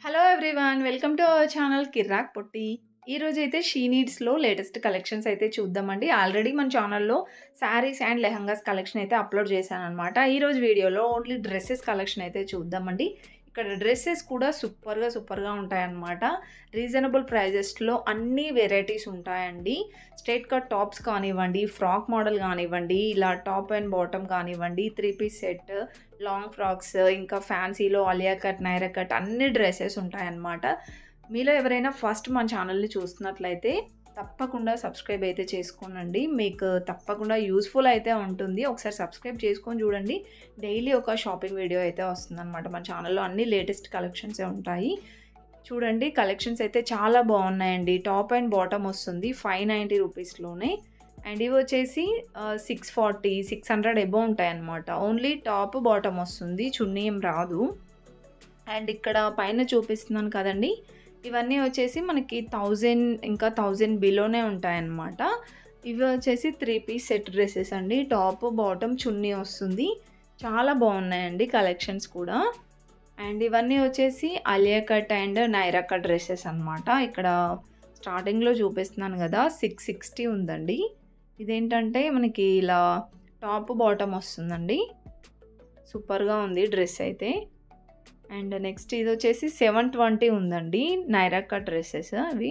hello everyone welcome to our channel Kirrak Potti ఈరోజు అయితే she నీడ్స్లో latest collections అయితే చూద్దామండి ఆల్రెడీ మన ఛానల్లో శారీస్ అండ్ లెహంగాస్ కలెక్షన్ అయితే అప్లోడ్ చేశాను అనమాట ఈరోజు వీడియోలో ఓన్లీ డ్రెస్సెస్ కలెక్షన్ అయితే చూద్దామండి ఇక్కడ డ్రెస్సెస్ కూడా సూపర్గా సూపర్గా ఉంటాయన్నమాట రీజనబుల్ ప్రైజెస్లో అన్ని వెరైటీస్ ఉంటాయండి స్ట్రైట్ కట్ టాప్స్ కానివ్వండి ఫ్రాక్ మోడల్ కానివ్వండి ఇలా టాప్ అండ్ బాటమ్ కానివ్వండి three piece set long frocks ఇంకా ఫ్యాన్సీలో అలియా కట్ నైరా కట్ అన్ని డ్రెస్సెస్ ఉంటాయన్నమాట మీలో ఎవరైనా ఫస్ట్ మన ఛానల్ని చూస్తున్నట్లయితే తప్పకుండా సబ్స్క్రైబ్ అయితే చేసుకోనండి మీకు తప్పకుండా యూస్ఫుల్ అయితే ఉంటుంది ఒకసారి సబ్స్క్రైబ్ చేసుకొని చూడండి డైలీ ఒక షాపింగ్ వీడియో అయితే వస్తుందన్నమాట మన ఛానల్లో అన్ని లేటెస్ట్ కలెక్షన్సే ఉంటాయి చూడండి కలెక్షన్స్ అయితే చాలా బాగున్నాయండి టాప్ అండ్ బాటమ్ వస్తుంది ఫైవ్ నైంటీ రూపీస్లోనే అండ్ ఇవి వచ్చేసి six forty six hundred above ఉంటాయి అన్నమాట ఓన్లీ టాప్ బాటమ్ వస్తుంది చున్నీ ఏం రాదు అండ్ ఇక్కడ పైన చూపిస్తున్నాను కదండి ఇవన్నీ వచ్చేసి మనకి థౌజండ్ ఇంకా థౌజండ్ బిలోనే ఉంటాయన్నమాట ఇవి వచ్చేసి త్రీ పీస్ సెట్ డ్రెస్సెస్ అండి టాప్ బాటమ్ చున్నీ వస్తుంది చాలా బాగున్నాయండి కలెక్షన్స్ కూడా అండ్ ఇవన్నీ వచ్చేసి Alia cut and Naira cut dresses అనమాట ఇక్కడ స్టార్టింగ్లో చూపిస్తున్నాను కదా సిక్స్ సిక్స్టీ ఉందండి ఇదేంటంటే మనకి ఇలా టాప్ బాటమ్ వస్తుందండి సూపర్గా ఉంది డ్రెస్ అయితే అండ్ నెక్స్ట్ ఇది వచ్చేసి సెవెన్ ట్వంటీ ఉందండి నైరా కట్ డ్రెస్సెస్ అవి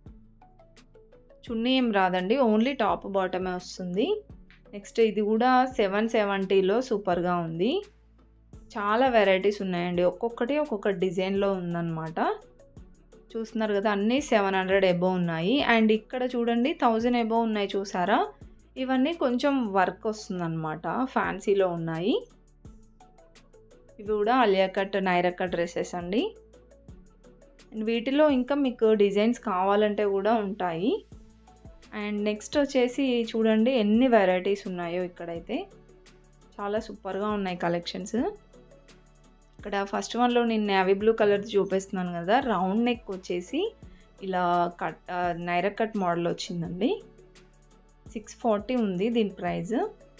చున్నీ ఏం రాదండి ఓన్లీ టాప్ బాటమే వస్తుంది నెక్స్ట్ ఇది కూడా సెవెన్ సెవెంటీలో సూపర్గా ఉంది చాలా వెరైటీస్ ఉన్నాయండి ఒక్కొక్కటి ఒక్కొక్క డిజైన్లో ఉందన్నమాట చూస్తున్నారు కదా అన్నీ సెవెన్ హండ్రెడ్ ఎబో ఉన్నాయి అండ్ ఇక్కడ చూడండి థౌజండ్ ఎబో ఉన్నాయి చూసారా ఇవన్నీ కొంచెం వర్క్ వస్తుందన్నమాట ఫ్యాన్సీలో ఉన్నాయి ఇవి కూడా Alia cut Naira cut dresses అండి అండ్ వీటిలో ఇంకా మీకు డిజైన్స్ కావాలంటే కూడా ఉంటాయి అండ్ నెక్స్ట్ వచ్చేసి చూడండి ఎన్ని వెరైటీస్ ఉన్నాయో ఇక్కడైతే చాలా సూపర్గా ఉన్నాయి కలెక్షన్స్ ఇక్కడ ఫస్ట్ వన్లో నేను నేవీ బ్లూ కలర్ చూపిస్తున్నాను కదా రౌండ్ నెక్ వచ్చేసి ఇలా కట్ నైరా కట్ మోడల్ వచ్చిందండి సిక్స్ ఫార్టీ ఉంది దీని ప్రైస్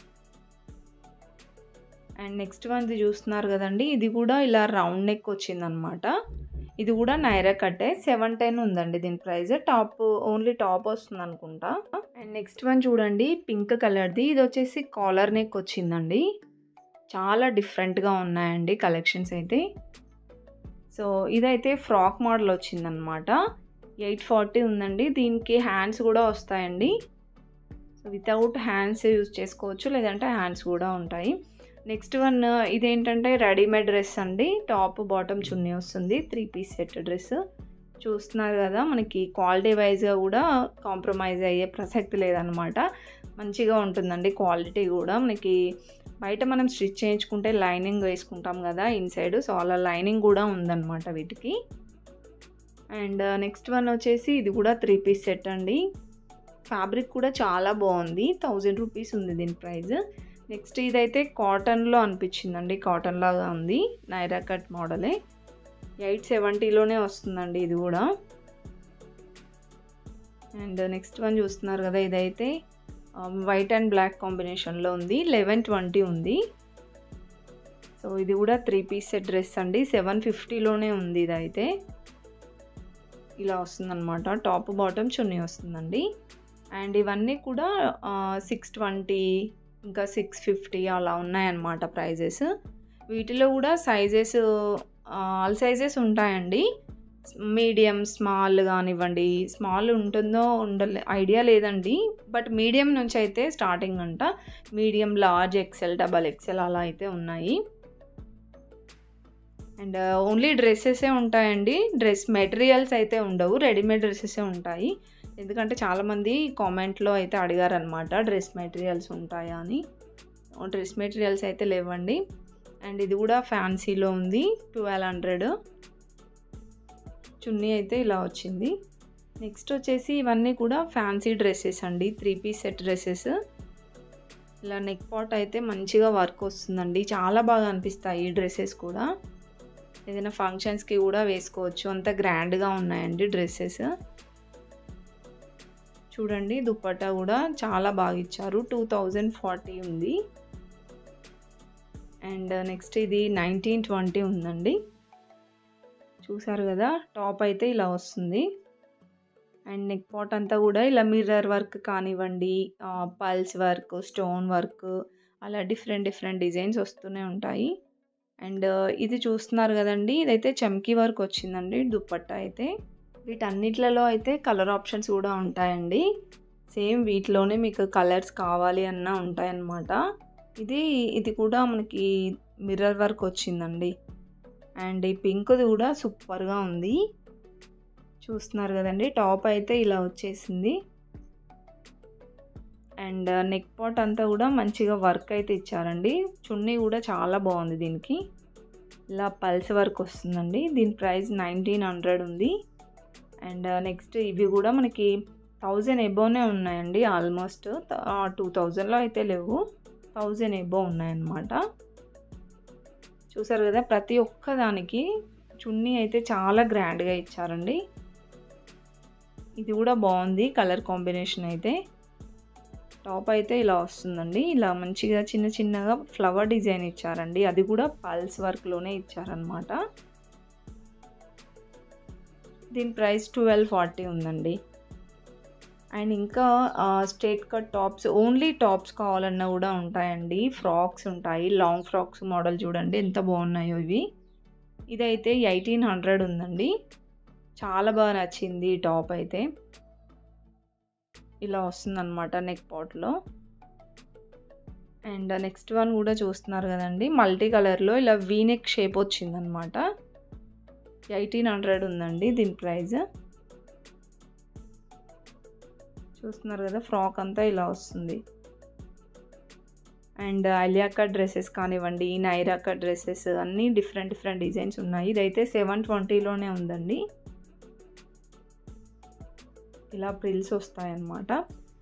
అండ్ నెక్స్ట్ వన్ది చూస్తున్నారు కదండి ఇది కూడా ఇలా రౌండ్ నెక్ వచ్చిందనమాట ఇది కూడా నైరా కట్టే సెవెన్ టెన్ ఉందండి దీని ప్రైస్ టాప్ ఓన్లీ టాప్ వస్తుంది అనుకుంటా అండ్ నెక్స్ట్ వన్ చూడండి పింక్ కలర్ది ఇది వచ్చేసి కాలర్ నెక్ వచ్చిందండి చాలా డిఫరెంట్గా ఉన్నాయండి కలెక్షన్స్ అయితే సో ఇదైతే ఫ్రాక్ మోడల్ వచ్చిందనమాట ఎయిట్ ఫార్టీ ఉందండి దీనికి హ్యాండ్స్ కూడా వస్తాయండి సో వితౌట్ హ్యాండ్స్ యూజ్ చేసుకోవచ్చు లేదంటే హ్యాండ్స్ కూడా ఉంటాయి నెక్స్ట్ వన్ ఇదేంటంటే రెడీమేడ్ డ్రెస్ అండి టాప్ బాటమ్ చున్నీ వస్తుంది త్రీ పీస్ సెట్ డ్రెస్ చూస్తున్నారు కదా మనకి క్వాలిటీ వైజ్గా కూడా కాంప్రమైజ్ అయ్యే ప్రసక్తి లేదనమాట మంచిగా ఉంటుందండి క్వాలిటీ కూడా మనకి బయట మనం స్టిచ్ చేయించుకుంటే లైనింగ్ వేసుకుంటాం కదా ఇన్సైడ్ సో అలా లైనింగ్ కూడా ఉందన్నమాట వీటికి అండ్ నెక్స్ట్ వన్ వచ్చేసి ఇది కూడా త్రీ పీస్ సెట్ అండి ఫ్యాబ్రిక్ కూడా చాలా బాగుంది థౌజండ్ రూపీస్ ఉంది దీని ప్రైస్ నెక్స్ట్ ఇదైతే కాటన్లో అనిపించిందండి కాటన్ లాగా ఉంది నైరా కట్ మోడలే ఎయిట్ సెవెంటీలోనే వస్తుందండి ఇది కూడా అండ్ నెక్స్ట్ వన్ చూస్తున్నారు కదా ఇదైతే వైట్ అండ్ బ్లాక్ కాంబినేషన్లో ఉంది లెవెన్ ట్వంటీ ఉంది సో ఇది కూడా త్రీ పీస్ సెట్ డ్రెస్ అండి సెవెన్ ఫిఫ్టీలోనే ఉంది ఇదైతే ఇలా వస్తుందన్నమాట టాప్ బాటమ్ చున్నీ వస్తుందండి అండ్ ఇవన్నీ కూడా సిక్స్ ట్వంటీ ఇంకా సిక్స్ ఫిఫ్టీ అలా ఉన్నాయన్నమాట ప్రైజెస్ వీటిలో కూడా సైజెస్ ఆల్ సైజెస్ ఉంటాయండి మీడియం స్మాల్ కానివ్వండి స్మాల్ ఉంటుందో ఉండలే ఐడియా లేదండి బట్ మీడియం నుంచి అయితే స్టార్టింగ్ అంట medium large XL double XL అలా అయితే ఉన్నాయి అండ్ ఓన్లీ డ్రెస్సెసే ఉంటాయండి డ్రెస్ మెటీరియల్స్ అయితే ఉండవు రెడీమేడ్ డ్రెస్సెసే ఉంటాయి ఎందుకంటే చాలామంది కామెంట్లో అయితే అడిగారనమాట డ్రెస్ మెటీరియల్స్ ఉంటాయా అని డ్రెస్ మెటీరియల్స్ అయితే లేవండి అండ్ ఇది కూడా ఫ్యాన్సీలో ఉంది ట్వెల్వ్ హండ్రెడ్ చున్నీ అయితే ఇలా వచ్చింది నెక్స్ట్ వచ్చేసి ఇవన్నీ కూడా ఫ్యాన్సీ డ్రెస్సెస్ అండి త్రీ పీస్ సెట్ డ్రెస్సెస్ ఇలా నెక్ పాట్ అయితే మంచిగా వర్క్ వస్తుందండి చాలా బాగా అనిపిస్తాయి ఈ డ్రెస్సెస్ కూడా ఏదైనా ఫంక్షన్స్కి కూడా వేసుకోవచ్చు అంత గ్రాండ్గా ఉన్నాయండి డ్రెస్సెస్ చూడండి దుప్పట్టా కూడా చాలా బాగా ఇచ్చారు టూ థౌజండ్ ఫార్టీ ఉంది అండ్ నెక్స్ట్ ఇది నైన్టీన్ ట్వంటీ ఉందండి చూసారు కదా టాప్ అయితే ఇలా వస్తుంది అండ్ నెక్ పాట్ అంతా కూడా ఇలా మిర్రర్ వర్క్ కానివ్వండి పల్స్ వర్క్ స్టోన్ వర్క్ అలా డిఫరెంట్ డిఫరెంట్ డిజైన్స్ వస్తూనే ఉంటాయి అండ్ ఇది చూస్తున్నారు కదండి ఇదైతే చమ్కీ వర్క్ వచ్చిందండి దుప్పట్టా అయితే వీటన్నిట్లలో అయితే కలర్ ఆప్షన్స్ కూడా ఉంటాయండి సేమ్ వీటిలోనే మీకు కలర్స్ కావాలి అన్న ఉంటాయన్నమాట ఇది ఇది కూడా మనకి మిర్రర్ వర్క్ వచ్చిందండి అండ్ ఈ పింక్ది కూడా సూపర్గా ఉంది చూస్తున్నారు కదండి టాప్ అయితే ఇలా వచ్చేసింది అండ్ నెక్ పాట్ అంతా కూడా మంచిగా వర్క్ అయితే ఇచ్చారండి చున్నీ కూడా చాలా బాగుంది దీనికి ఇలా పల్స్ వర్క్ వస్తుందండి దీని ప్రైస్ నైన్టీన్ హండ్రెడ్ ఉంది అండ్ నెక్స్ట్ ఇవి కూడా మనకి థౌజండ్ ఎబోనే ఉన్నాయండి ఆల్మోస్ట్ టూ థౌజండ్లో అయితే లేవు థౌజండ్ ఎబో ఉన్నాయన్నమాట చూసారు కదా ప్రతి ఒక్క దానికి చున్నీ అయితే చాలా గ్రాండ్గా ఇచ్చారండి ఇది కూడా బాగుంది కలర్ కాంబినేషన్ అయితే టాప్ అయితే ఇలా వస్తుందండి ఇలా మంచిగా చిన్న చిన్నగా ఫ్లవర్ డిజైన్ ఇచ్చారండి అది కూడా పల్స్ వర్క్లోనే ఇచ్చారనమాట దీని ప్రైస్ ట్వెల్వ్ ఫార్టీ ఉందండి అండ్ ఇంకా straight cut tops only tops కావాలన్నా కూడా ఉంటాయండి ఫ్రాక్స్ ఉంటాయి లాంగ్ ఫ్రాక్స్ మోడల్ చూడండి ఎంత బాగున్నాయో ఇవి ఇదైతే ఎయిటీన్ హండ్రెడ్ ఉందండి చాలా బాగా నచ్చింది ఈ టాప్ అయితే ఇలా వస్తుందన్నమాట నెక్ పాట్లో అండ్ నెక్స్ట్ వన్ కూడా చూస్తున్నారు కదండి మల్టీ కలర్లో ఇలా వీనెక్ షేప్ వచ్చిందనమాట ఎయిటీన్ హండ్రెడ్ ఉందండి దీని ప్రైస్ చూస్తున్నారు కదా ఫ్రాక్ అంతా ఇలా వస్తుంది అండ్ అలియాకా డ్రెస్సెస్ కానివ్వండి నైరాకా డ్రెస్సెస్ అన్నీ డిఫరెంట్ డిఫరెంట్ డిజైన్స్ ఉన్నాయి ఇదైతే సెవెన్ ట్వంటీలోనే ఉందండి ఇలా ప్రిల్స్ వస్తాయన్నమాట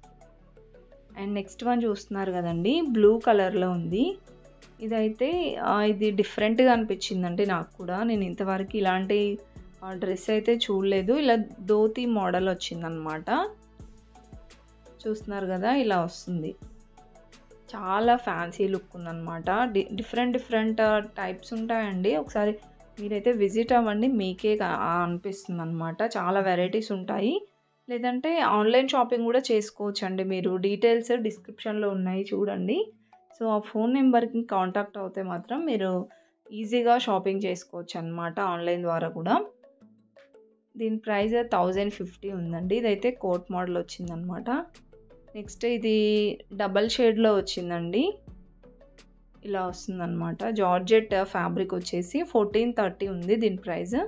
అండ్ నెక్స్ట్ వన్ చూస్తున్నారు కదండి బ్లూ కలర్లో ఉంది ఇదైతే ఇది డిఫరెంట్గా అనిపించిందండి నాకు కూడా నేను ఇంతవరకు ఇలాంటి డ్రెస్ అయితే చూడలేదు ఇలా ధోతి మోడల్ వచ్చిందనమాట చూస్తున్నారు కదా ఇలా వస్తుంది చాలా ఫ్యాన్సీ లుక్ ఉందన్నమాట డి డిఫరెంట్ డిఫరెంట్ టైప్స్ ఉంటాయండి ఒకసారి మీరైతే విజిట్ అవ్వండి మీకే అనిపిస్తుంది అనమాట చాలా వెరైటీస్ ఉంటాయి లేదంటే ఆన్లైన్ షాపింగ్ కూడా చేసుకోవచ్చు అండి మీరు డీటెయిల్స్ డిస్క్రిప్షన్లో ఉన్నాయి చూడండి సో ఆ ఫోన్ నెంబర్కి కాంటాక్ట్ అవుతే మాత్రం మీరు ఈజీగా షాపింగ్ చేసుకోవచ్చు అనమాట ఆన్లైన్ ద్వారా కూడా దీని ప్రైస్ థౌజండ్ ఫిఫ్టీ ఉందండి ఇదైతే కోట్ మోడల్ వచ్చిందనమాట నెక్స్ట్ ఇది డబల్ షేడ్లో వచ్చిందండి ఇలా వస్తుందన్నమాట జార్జెట్ ఫ్యాబ్రిక్ వచ్చేసి ఫోర్టీన్ థర్టీ ఉంది దీని ప్రైస్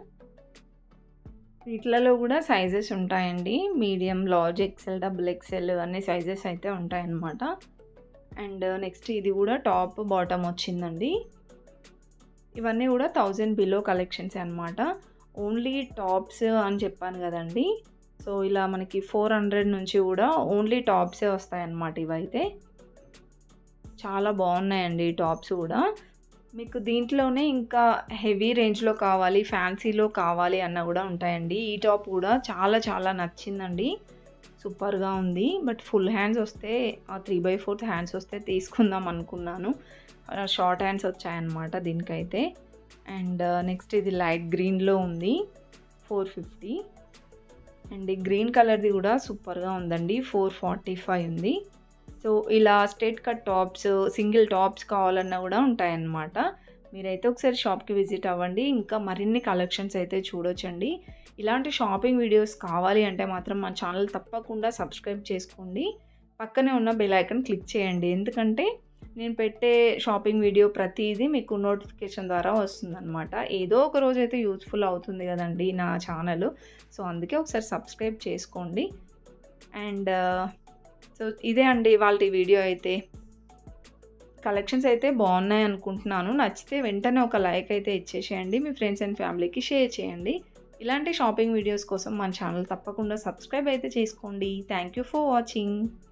వీటిలలో కూడా సైజెస్ ఉంటాయండి medium large XL double XL అన్ని సైజెస్ అయితే ఉంటాయన్నమాట అండ్ నెక్స్ట్ ఇది కూడా టాప్ బాటమ్ వచ్చిందండి ఇవన్నీ కూడా థౌజండ్ బిలో కలెక్షన్స్ అనమాట ఓన్లీ టాప్స్ అని చెప్పాను కదండి సో ఇలా మనకి ఫోర్ హండ్రెడ్ నుంచి కూడా ఓన్లీ టాప్సే వస్తాయన్నమాట ఇవైతే చాలా బాగున్నాయండి ఈ టాప్స్ కూడా మీకు దీంట్లోనే ఇంకా హెవీ రేంజ్లో కావాలి ఫ్యాన్సీలో కావాలి అన్న కూడా ఉంటాయండి ఈ టాప్ కూడా చాలా చాలా నచ్చిందండి సూపర్గా ఉంది బట్ ఫుల్ హ్యాండ్స్ వస్తే త్రీ బై ఫోర్త్ హ్యాండ్స్ వస్తే తీసుకుందాం అనుకున్నాను షార్ట్ హ్యాండ్స్ వచ్చాయన్నమాట దీనికైతే అండ్ నెక్స్ట్ ఇది లైట్ గ్రీన్లో ఉంది ఫోర్ ఫిఫ్టీ అండ్ ఈ గ్రీన్ కలర్ది కూడా సూపర్గా ఉందండి ఫోర్ ఫార్టీ ఫైవ్ ఉంది సో ఇలా straight cut tops single tops కావాలన్నా కూడా ఉంటాయన్నమాట మీరైతే ఒకసారి షాప్కి విజిట్ అవ్వండి ఇంకా మరిన్ని కలెక్షన్స్ అయితే చూడొచ్చండి ఇలాంటి షాపింగ్ వీడియోస్ కావాలి అంటే మాత్రం మన ఛానల్ తప్పకుండా సబ్స్క్రైబ్ చేసుకోండి పక్కనే ఉన్న బెల్ ఐకన్ క్లిక్ చేయండి ఎందుకంటే నేను పెట్టే షాపింగ్ వీడియో ప్రతిదీ మీకు నోటిఫికేషన్ ద్వారా వస్తుందన్నమాట ఏదో ఒక రోజు అయితే యూజ్ఫుల్ అవుతుంది కదండి నా ఛానల్ సో అందుకే ఒకసారి సబ్స్క్రైబ్ చేసుకోండి అండ్ సో ఇదే అండి వాళ్ళ వీడియో అయితే కలెక్షన్స్ అయితే బాగున్నాయి అనుకుంటున్నాను నచ్చితే వెంటనే ఒక లైక్ అయితే ఇచ్చేసేయండి మీ ఫ్రెండ్స్ అండ్ ఫ్యామిలీకి షేర్ చేయండి ఇలాంటి షాపింగ్ వీడియోస్ కోసం మన ఛానల్ తప్పకుండా సబ్స్క్రైబ్ అయితే చేసుకోండి థ్యాంక్ యూ ఫర్ వాచింగ్